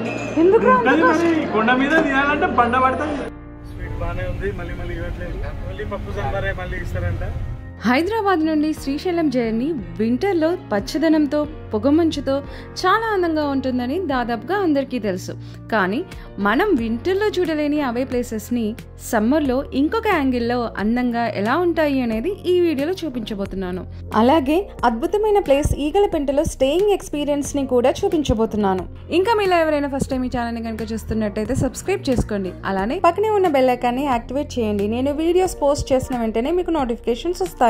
ఎందుకు ఉంటది మరి కొండ మీద తీయాలంటే బండ పడుతుంది స్వీట్ బాగానే ఉంది మళ్ళీ మళ్ళీ ఇవ్వట్లేదు మళ్ళీ పప్పు సాంబారే మళ్ళీ ఇస్తారంట హైదరాబాద్ నుండి శ్రీశైలం జర్నీ వింటర్లో పచ్చదనంతో పొగమంచుతో చాలా అందంగా ఉంటుందని దాదాపుగా అందరికీ తెలుసు కానీ మనం వింటర్లో చూడలేని అవే ప్లేసెస్ని సమ్మర్లో ఇంకొక యాంగిల్లో అందంగా ఎలా ఉంటాయి అనేది ఈ వీడియోలో చూపించబోతున్నాను అలాగే అద్భుతమైన ప్లేస్ ఈగలపెంటలో స్టేయింగ్ ఎక్స్పీరియన్స్ని కూడా చూపించబోతున్నాను ఇంకా మీలో ఎవరైనా ఫస్ట్ టైం ఈ ఛానల్ని కనుక చూస్తున్నట్టయితే సబ్స్క్రైబ్ చేసుకోండి అలానే పక్కనే ఉన్న బెల్ ఐకాన్ని యాక్టివేట్ చేయండి నేను వీడియోస్ పోస్ట్ చేసిన వెంటనే మీకు నోటిఫికేషన్స్ వస్తాయి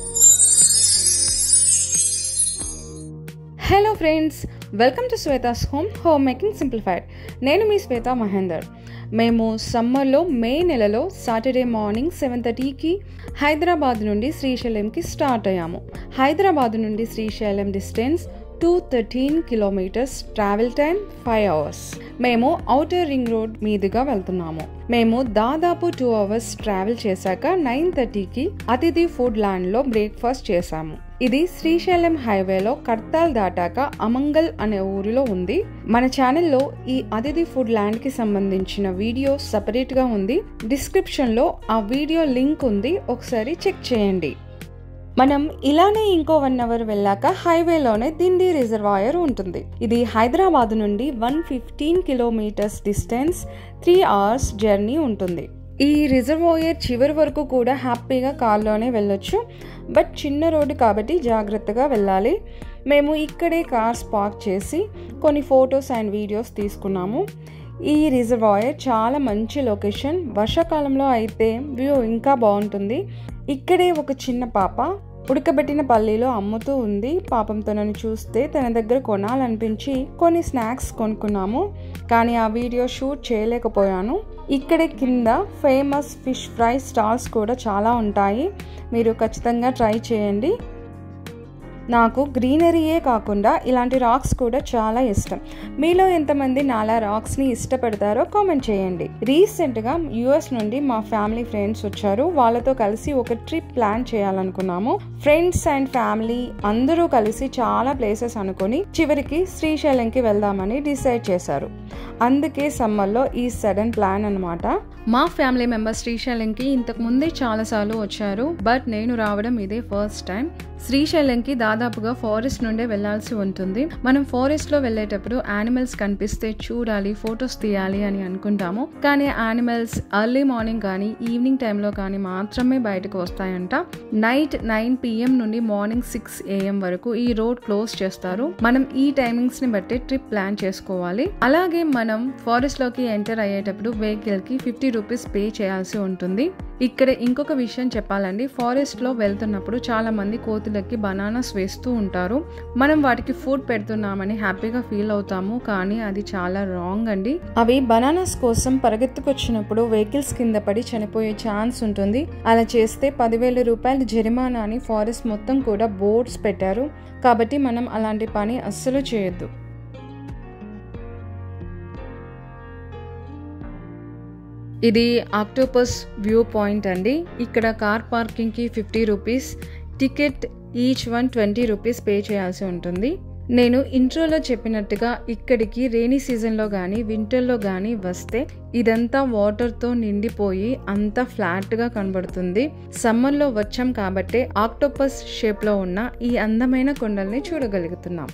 hello friends welcome to Shweta's home home making simplified నేను మీ శ్వేత మహేందర్ మేము సమ్మర్లో మే నెలలో సాటర్డే మార్నింగ్ సెవెన్ థర్టీకి హైదరాబాద్ నుండి శ్రీశైలంకి స్టార్ట్ అయ్యాము హైదరాబాద్ నుండి Srisailam distance two thirteen kilometres travel time five hours మేము ఔటర్ రింగ్ రోడ్ మీదుగా వెళ్తున్నాము మేము దాదాపు టూ అవర్స్ ట్రావెల్ చేశాక నైన్ థర్టీకి అతిథి ఫుడ్ ల్యాండ్లో బ్రేక్ఫాస్ట్ చేశాము ఇది శ్రీశైలం హైవేలో కర్తాల్ దాటాక అమంగల్ అనే ఊరిలో ఉంది మన ఛానల్లో ఈ అతిథి ఫుడ్ ల్యాండ్ కి సంబంధించిన వీడియో సపరేట్ గా ఉంది డిస్క్రిప్షన్ లో ఆ వీడియో లింక్ ఉంది ఒకసారి చెక్ చేయండి మనం ఇలానే ఇంకో వన్ అవర్ వెళ్ళాక హైవేలోనే దిండి రిజర్వాయర్ ఉంటుంది ఇది హైదరాబాద్ నుండి one fifteen kilometres distance three hours journey ఉంటుంది ఈ రిజర్వాయర్ చివరి వరకు కూడా హ్యాపీగా కార్లోనే వెళ్ళొచ్చు బట్ చిన్న రోడ్డు కాబట్టి జాగ్రత్తగా వెళ్ళాలి మేము ఇక్కడే కార్స్ పార్క్ చేసి కొన్ని ఫొటోస్ అండ్ వీడియోస్ తీసుకున్నాము ఈ రిజర్వాయర్ చాలా మంచి లొకేషన్ వర్షాకాలంలో అయితే వ్యూ ఇంకా బాగుంటుంది ఇక్కడే ఒక చిన్న పాప ఉడకబెట్టిన పల్లీలో అమ్ముతూ ఉంది పాపం తనని చూస్తే తన దగ్గర కొనాలనిపించి కొన్ని స్నాక్స్ కొనుక్కున్నాము కానీ ఆ వీడియో షూట్ చేయలేకపోయాను ఇక్కడే కింద ఫేమస్ ఫిష్ ఫ్రై స్టాల్స్ కూడా చాలా ఉంటాయి మీరు ఖచ్చితంగా ట్రై చేయండి నాకు గ్రీనరీయే కాకుండా ఇలాంటి రాక్స్ కూడా చాలా ఇష్టం మీలో ఎంతమంది నాలా రాక్స్ని ఇష్టపడతారో కామెంట్ చేయండి రీసెంట్గా యుఎస్ నుండి మా ఫ్యామిలీ ఫ్రెండ్స్ వచ్చారు వాళ్ళతో కలిసి ఒక ట్రిప్ ప్లాన్ చేయాలనుకున్నాము ఫ్రెండ్స్ అండ్ ఫ్యామిలీ అందరూ కలిసి చాలా ప్లేసెస్ అనుకొని చివరికి శ్రీశైలంకి వెళ్దామని డిసైడ్ చేశారు అందుకే సమ్మర్లో ఈ సడన్ ప్లాన్ అనమాట మా ఫ్యామిలీ మెంబర్స్ శ్రీశైలంకి ఇంతకు ముందే చాలాసార్లు వచ్చారు బట్ నేను రావడం ఇదే ఫస్ట్ టైం శ్రీశైలంకి దాదాపుగా ఫారెస్ట్ నుండే వెళ్లాల్సి ఉంటుంది మనం ఫారెస్ట్ లో వెళ్ళేటప్పుడు యానిమల్స్ కనిపిస్తే చూడాలి ఫొటోస్ తీయాలి అని అనుకుంటాము కానీ యానిమల్స్ ఎర్లీ మార్నింగ్ కానీ ఈవినింగ్ టైంలో కానీ మాత్రమే బయటకు వస్తాయంట నైట్ నైన్ పిఎం నుండి మార్నింగ్ సిక్స్ ఏఎం వరకు ఈ రోడ్ క్లోజ్ చేస్తారు మనం ఈ టైమింగ్స్ ని బట్టి ట్రిప్ ప్లాన్ చేసుకోవాలి అలాగే మనం ఫారెస్ట్ లోకి ఎంటర్ అయ్యేటప్పుడు వెహికల్ కి ఫిఫ్టీ రూపీస్ పే చేయాల్సి ఉంటుంది ఇక్కడ ఇంకొక విషయం చెప్పాలండి ఫారెస్ట్ లో వెళ్తున్నప్పుడు చాలా మంది కోతులకి బనానాస్ వేస్తూ ఉంటారు మనం వాటికి ఫుడ్ పెడుతున్నామని హ్యాపీగా ఫీల్ అవుతాము కానీ అది చాలా రాంగ్ అండి అవి బనానాస్ కోసం పరిగెత్తుకొచ్చినప్పుడు వెహికల్స్ కింద పడి చనిపోయే ఛాన్స్ ఉంటుంది అలా చేస్తే పదివేల రూపాయల జరిమానా అని ఫారెస్ట్ మొత్తం కూడా బోర్డ్స్ పెట్టారు కాబట్టి మనం అలాంటి పని అస్సలు చేయొద్దు ఇది ఆక్టోపస్ వ్యూ పాయింట్ అండి ఇక్కడ కార్ పార్కింగ్కి fifty rupees ticket each one twenty rupees pay చేయాల్సి ఉంటుంది నేను ఇంట్రోలో చెప్పినట్టుగా ఇక్కడికి రైనీ సీజన్లో కానీ వింటర్లో కానీ వస్తే ఇదంతా వాటర్తో నిండిపోయి అంతా ఫ్లాట్గా కనబడుతుంది సమ్మర్లో వచ్చాం కాబట్టే ఆక్టోపస్ షేప్లో ఉన్న ఈ అందమైన కొండల్ని చూడగలుగుతున్నాం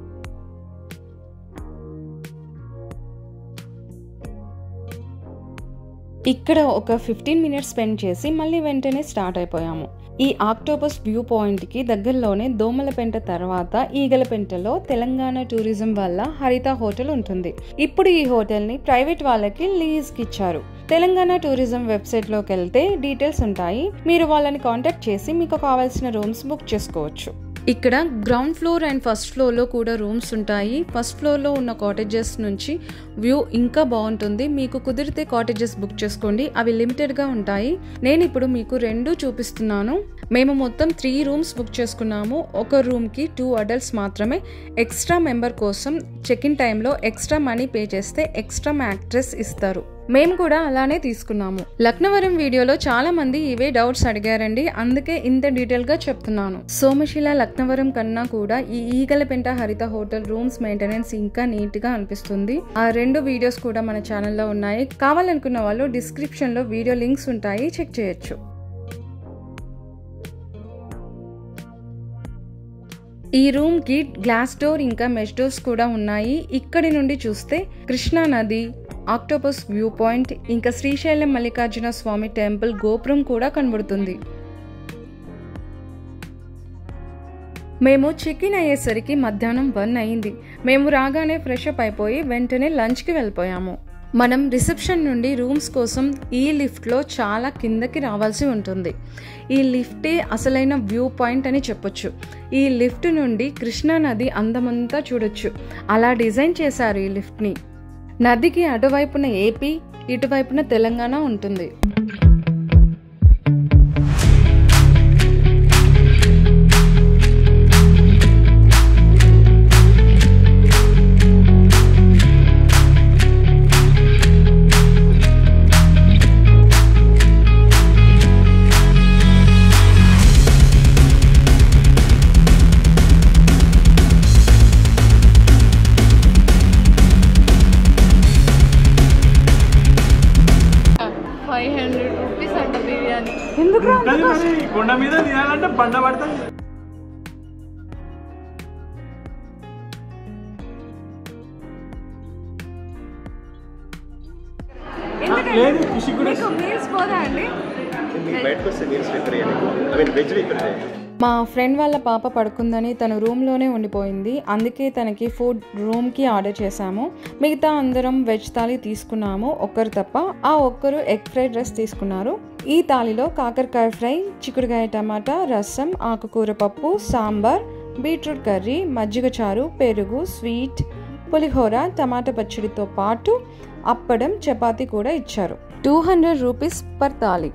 ఇక్కడ ఒక ఫిఫ్టీన్ మినిట్స్ స్పెండ్ చేసి మళ్ళీ వెంటనే స్టార్ట్ అయిపోయాము ఈ ఆక్టోపస్ వ్యూ పాయింట్కి దగ్గరలోనే దోమలపెంట తర్వాత ఈగలపెంటలో తెలంగాణ టూరిజం వల్ల హరిత హోటల్ ఉంటుంది ఇప్పుడు ఈ హోటల్ని ప్రైవేట్ వాళ్ళకి లీజ్కి ఇచ్చారు తెలంగాణ టూరిజం వెబ్సైట్లోకి వెళ్తే డీటెయిల్స్ ఉంటాయి మీరు వాళ్ళని కాంటాక్ట్ చేసి మీకు కావాల్సిన రూమ్స్ బుక్ చేసుకోవచ్చు ఇక్కడ గ్రౌండ్ ఫ్లోర్ అండ్ ఫస్ట్ ఫ్లోర్లో కూడా రూమ్స్ ఉంటాయి ఫస్ట్ ఫ్లోర్లో ఉన్న కాటేజెస్ నుంచి వ్యూ ఇంకా బాగుంటుంది మీకు కుదిరితే కాటేజెస్ బుక్ చేసుకోండి అవి లిమిటెడ్గా ఉంటాయి నేను ఇప్పుడు మీకు రెండు చూపిస్తున్నాను మేము మొత్తం త్రీ రూమ్స్ బుక్ చేసుకున్నాము ఒక రూమ్కి టూ అడల్ట్స్ మాత్రమే ఎక్స్ట్రా మెంబర్ కోసం చెక్ ఇన్ టైంలో ఎక్స్ట్రా మనీ పే చేస్తే ఎక్స్ట్రా మ్యాట్రెస్ ఇస్తారు మేము కూడా అలానే తీసుకున్నాము లక్నవరం వీడియోలో చాలా మంది ఇవే డౌట్స్ అడిగారండి అందుకే ఇంత డీటెయిల్ గా చెప్తున్నాను సోమశిల లక్నవరం కన్నా కూడా ఈ Eagalapenta Haritha hotel rooms maintenance ఇంకా నీట్ గా అనిపిస్తుంది ఆ రెండు వీడియోస్ కూడా మన ఛానల్లో ఉన్నాయి కావాలనుకున్న వాళ్ళు డిస్క్రిప్షన్ లో వీడియో లింక్స్ ఉంటాయి చెక్ చేయొచ్చు ఈ రూమ్ కి గ్లాస్ డోర్ ఇంకా మెష్ డోర్స్ కూడా ఉన్నాయి ఇక్కడి నుండి చూస్తే కృష్ణా నది ఆక్టోపస్ వ్యూ పాయింట్ ఇంకా శ్రీశైలం మల్లికార్జున స్వామి టెంపుల్ గోపురం కూడా కనబడుతుంది మేము చెక్ ఇన్ అయ్యేసరికి మధ్యాహ్నం వన్ అయింది మేము రాగానే ఫ్రెష్ అప్ అయిపోయి వెంటనే లంచ్కి వెళ్ళిపోయాము మనం రిసెప్షన్ నుండి రూమ్స్ కోసం ఈ లిఫ్ట్లో చాలా కిందకి రావాల్సి ఉంటుంది ఈ లిఫ్టే అసలైన వ్యూ పాయింట్ అని చెప్పొచ్చు ఈ లిఫ్ట్ నుండి కృష్ణా నది అందమంతా చూడొచ్చు అలా డిజైన్ చేశారు ఈ లిఫ్ట్ని నదికి అటువైపున ఏపీ ఇటువైపున తెలంగాణ ఉంటుంది ఫైవ్ హండ్రెడ్ రూపీస్ అంట బిర్యానీ ఎందుకు ఉంటది మరి కొండ మీద తినాలంటే బండ పడుతుంది లేదు ఖుషి కూడా మీల్స్ పోదా అండి మీకు బయటకు వస్తే మీల్స్ ప్రిపేర్ చేయండి ఐ మీన్ వెజ్ ప్రిపేర్ చేయండి మా ఫ్రెండ్ వాళ్ళ పాప పడుకుందని తను రూమ్లోనే ఉండిపోయింది అందుకే తనకి ఫుడ్ రూమ్కి ఆర్డర్ చేశాము మిగతా అందరం వెజ్ థాలీ తీసుకున్నాము ఒక్కరు తప్ప ఆ ఒక్కరు ఎగ్ ఫ్రైడ్ రైస్ తీసుకున్నారు ఈ థాలీలో కాకరకాయ ఫ్రై చిక్కుడుకాయ టమాటా రసం ఆకుకూర పప్పు సాంబార్ బీట్రూట్ కర్రీ మజ్జిగ చారు పెరుగు స్వీట్ పులిహోర టమాటా పచ్చడితో పాటు అప్పడం చపాతీ కూడా ఇచ్చారు two hundred rupees per thali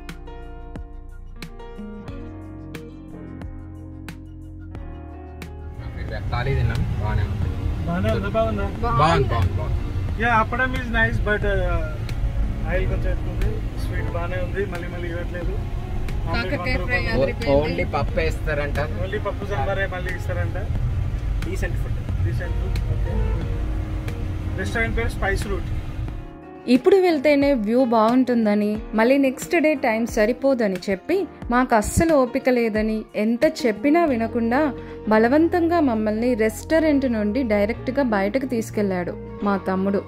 thali తిన్నాం బాగానే ఉంది బాగానే ఉందా బాగుందా బాగుంది బాగుంది బాగుంది yeah appadam is nice but oil కొంచెం ఎక్కువ ఉంది స్వీట్ బాగానే ఉంది మళ్ళీ మళ్ళీ ఇవ్వట్లేదు కాకరకాయ ఫ్రై ఓన్లీ పప్పు వేస్తారంట ఓన్లీ పప్పు సాంబారే మళ్ళీ ఇస్తారంట decent food decent okay restaurant పేరు స్పైస్ రూట్ ఇప్పుడు వెళ్తేనే వ్యూ బాగుంటుందని మళ్ళీ నెక్స్ట్ డే టైం సరిపోదని చెప్పి మాకు అస్సలు ఓపిక లేదని ఎంత చెప్పినా వినకుండా బలవంతంగా మమ్మల్ని రెస్టారెంట్ నుండి డైరెక్ట్గా బయటకు తీసుకెళ్లాడు మా తమ్ముడు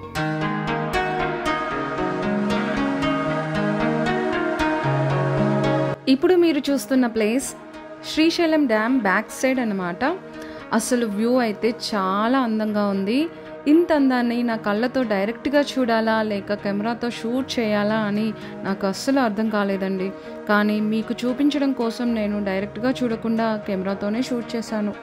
ఇప్పుడు మీరు చూస్తున్న place Srisailam dam back side అన్నమాట అసలు వ్యూ అయితే చాలా అందంగా ఉంది ఇంత అందాన్ని నా కళ్ళతో డైరెక్ట్గా చూడాలా లేక కెమెరాతో షూట్ చేయాలా అని నాకు అస్సలు అర్థం కాలేదండి కానీ మీకు చూపించడం కోసం నేను డైరెక్ట్గా చూడకుండా కెమెరాతోనే షూట్ చేశాను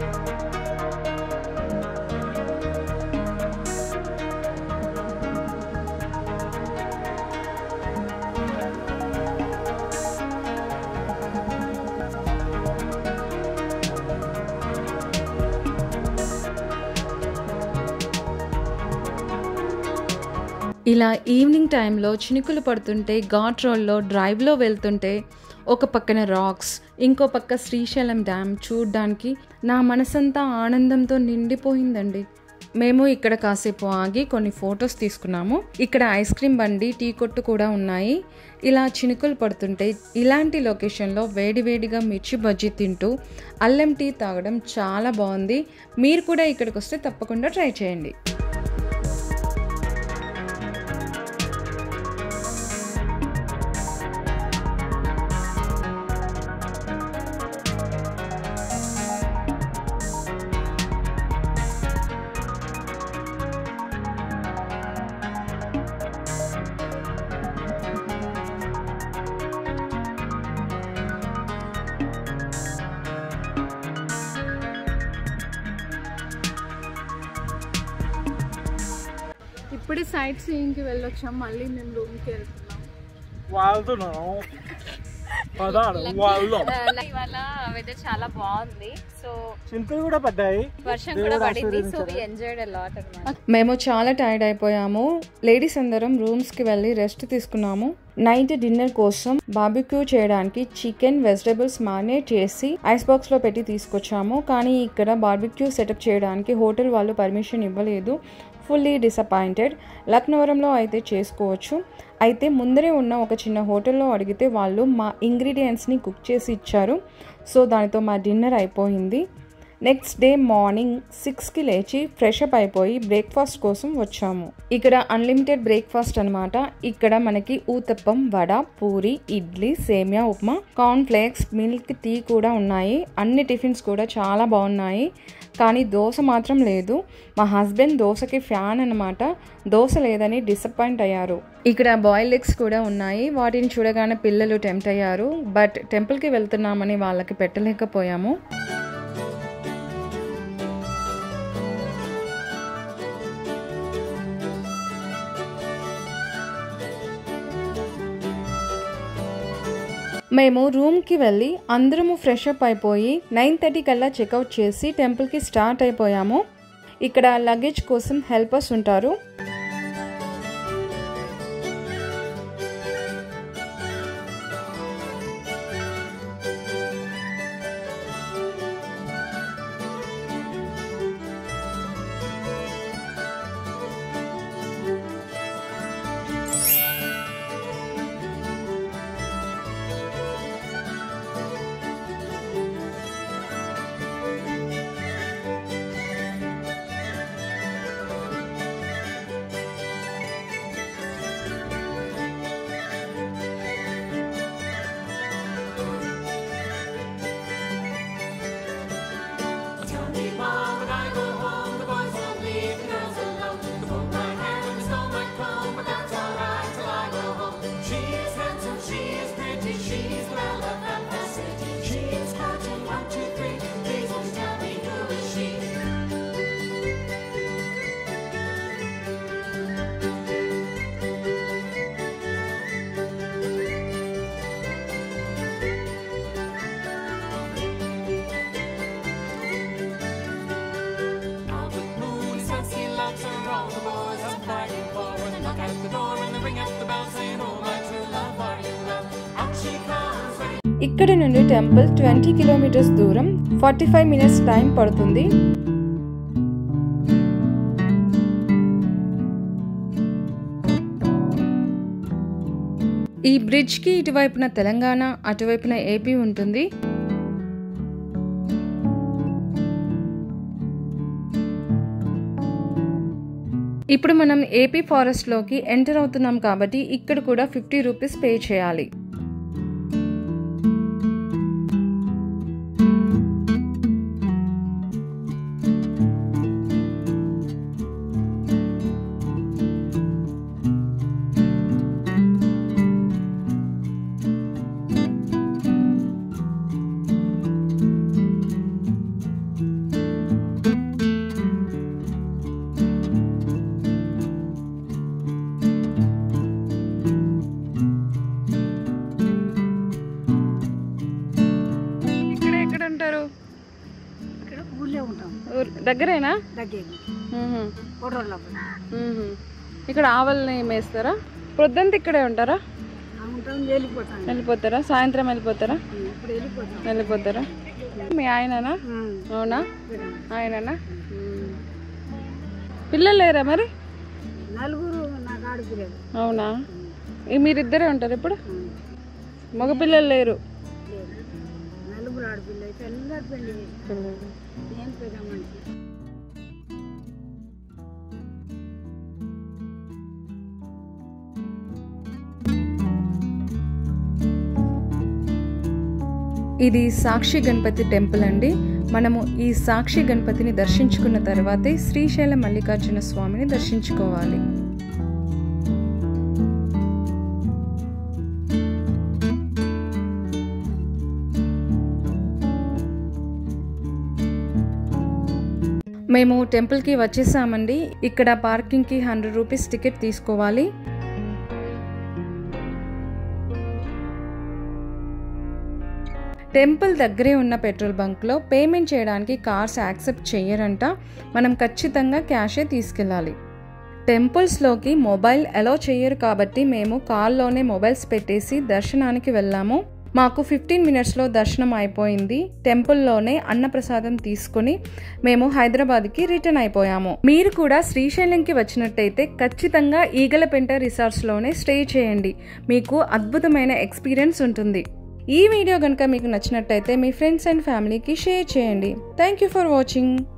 ఇలా ఈవినింగ్ టైంలో చినుకులు పడుతుంటే ఘాట్ రోడ్లో డ్రైవ్లో వెళ్తుంటే ఒక పక్కన రాక్స్ ఇంకో పక్క శ్రీశైలం డ్యామ్ చూడ్డానికి నా మనసంతా ఆనందంతో నిండిపోయిందండి మేము ఇక్కడ కాసేపు ఆగి కొన్ని ఫొటోస్ తీసుకున్నాము ఇక్కడ ఐస్ క్రీమ్ బండి టీ కొట్టు కూడా ఉన్నాయి ఇలా చినుకులు పడుతుంటే ఇలాంటి లొకేషన్లో వేడివేడిగా మిర్చి బజ్జీ తింటూ అల్లం టీ తాగడం చాలా బాగుంది మీరు కూడా ఇక్కడికి వస్తే తప్పకుండా ట్రై చేయండి ఇప్పుడే సైట్ సీయింగ్కి వెళ్ళొచ్చాం మళ్ళీ మేము రూమ్కి వెళ్తున్నాం వాళ్తున్నాం పదాడు వాళ్ళు ఇవాళ వెదర్ చాలా బాగుంది సో చింతలు కూడా పడ్డాయి వర్షం కూడా పడింది సో వి ఎంజాయ్డ్ లాట్ అనమాట మేము చాలా టైర్డ్ అయిపోయాము లేడీస్ అందరం రూమ్స్కి వెళ్ళి రెస్ట్ తీసుకున్నాము నైట్ డిన్నర్ కోసం బార్బిక్యూ చేయడానికి చికెన్ వెజిటబుల్స్ మారినేట్ చేసి ఐస్ బాక్స్ లో పెట్టి తీసుకొచ్చాము కానీ ఇక్కడ బార్బిక్యూ సెటప్ చేయడానికి హోటల్ వాళ్ళు పర్మిషన్ ఇవ్వలేదు ఫుల్లీ డిసప్పాయింటెడ్ లక్నవరంలో అయితే చేసుకోవచ్చు అయితే ముందరే ఉన్న ఒక చిన్న హోటల్లో అడిగితే వాళ్ళు మా ఇంగ్రీడియంట్స్ని కుక్ చేసి ఇచ్చారు సో దానితో మా డిన్నర్ అయిపోయింది నెక్స్ట్ డే మార్నింగ్ సిక్స్కి లేచి ఫ్రెష్ అప్ అయిపోయి బ్రేక్ఫాస్ట్ కోసం వచ్చాము ఇక్కడ అన్లిమిటెడ్ బ్రేక్ఫాస్ట్ అనమాట ఇక్కడ మనకి ఊతప్పం వడ పూరి ఇడ్లీ సేమియా upma corn flakes milk tea కూడా ఉన్నాయి అన్ని టిఫిన్స్ కూడా చాలా బాగున్నాయి కానీ దోశ మాత్రం లేదు మా హస్బెండ్ దోశకి ఫ్యాన్ అనమాట దోశ లేదని డిసప్పాయింట్ అయ్యారు ఇక్కడ బాయిల్ ఎగ్స్ కూడా ఉన్నాయి వాటిని చూడగానే పిల్లలు టెంప్ట్ అయ్యారు బట్ టెంపుల్కి వెళ్తున్నామని వాళ్ళకి పెట్టలేకపోయాము మేము రూమ్కి వెళ్ళి అందరము ఫ్రెష్ అప్ అయిపోయి నైన్ థర్టీ కల్లా చెక్అవుట్ చేసి టెంపుల్కి స్టార్ట్ అయిపోయాము ఇక్కడ లగేజ్ కోసం హెల్పర్స్ ఉంటారు ఇక్కడ నుండి టెంపుల్ ట్వంటీ కిలోమీటర్స్ దూరం ఫార్టీ ఫైవ్ మినిట్స్ టైం పడుతుంది ఈ బ్రిడ్జ్కి ఇటువైపున తెలంగాణ అటువైపున ఏపీ ఉంటుంది ఇప్పుడు మనం ఏపీ ఫారెస్ట్లోకి ఎంటర్ అవుతున్నాం కాబట్టి ఇక్కడ కూడా ఫిఫ్టీ రూపీస్ పే చేయాలి ఇక్కడ ఎక్కడ ఉంటారు ఇక్కడ ఊళ్ళో ఉంటాం ఊర్- దగ్గరేనా దగ్గర మ్మ్హ. ఫోటోలో మ్మ్హ. ఇక్కడ ఆవల్ని మేస్తారా ప్రొద్దంతా ఇక్కడే ఉంటారా ఉంటాం వెళ్ళిపోతాం వెళ్ళిపోతారా సాయంత్రం వెళ్ళిపోతారా ఇప్పుడు వెళ్ళిపోతాం వెళ్ళిపోతారా మీ ఆయననా ఉమ్. అవునా ఆయననా మ్మ్. పిల్లలు లేరా మరి నలుగురు నాకు ఆడుకులేదు అవునా ఈ మీరిద్దరే ఉంటారు ఇప్పుడు మగపిల్లలు లేరు నలుగురు ఆడపిల్ల అయితే అందరు పెళ్లి చేసి నేను పెద్ద మనిషి ఇది సాక్షి గణపతి టెంపుల్ అండి మనము ఈ సాక్షి గణపతిని దర్శించుకున్న తర్వాతే శ్రీశైల మల్లికార్జున స్వామిని దర్శించుకోవాలి మేము టెంపుల్కి వచ్చేసామండి ఇక్కడ పార్కింగ్కి హండ్రెడ్ రూపీస్ టికెట్ తీసుకోవాలి టెంపుల్ దగ్గరే ఉన్న పెట్రోల్ బంక్లో పేమెంట్ చేయడానికి కార్స్ యాక్సెప్ట్ చేయరంట మనం ఖచ్చితంగా క్యాషే తీసుకెళ్ళాలి టెంపుల్స్లోకి మొబైల్ అలో చేయరు కాబట్టి మేము కార్లోనే మొబైల్స్ పెట్టేసి దర్శనానికి వెళ్ళాము మాకు ఫిఫ్టీన్ మినిట్స్లో దర్శనం అయిపోయింది టెంపుల్లోనే అన్నప్రసాదం తీసుకుని మేము హైదరాబాద్కి రిటర్న్ అయిపోయాము మీరు కూడా శ్రీశైలంకి వచ్చినట్టయితే ఖచ్చితంగా ఈగలపెంట రిసార్ట్స్లోనే స్టే చేయండి మీకు అద్భుతమైన ఎక్స్పీరియన్స్ ఉంటుంది ఈ వీడియో కనుక మీకు నచ్చినట్టయితే మీ ఫ్రెండ్స్ అండ్ ఫ్యామిలీకి షేర్ చేయండి థ్యాంక్ యూ ఫర్ వాచింగ్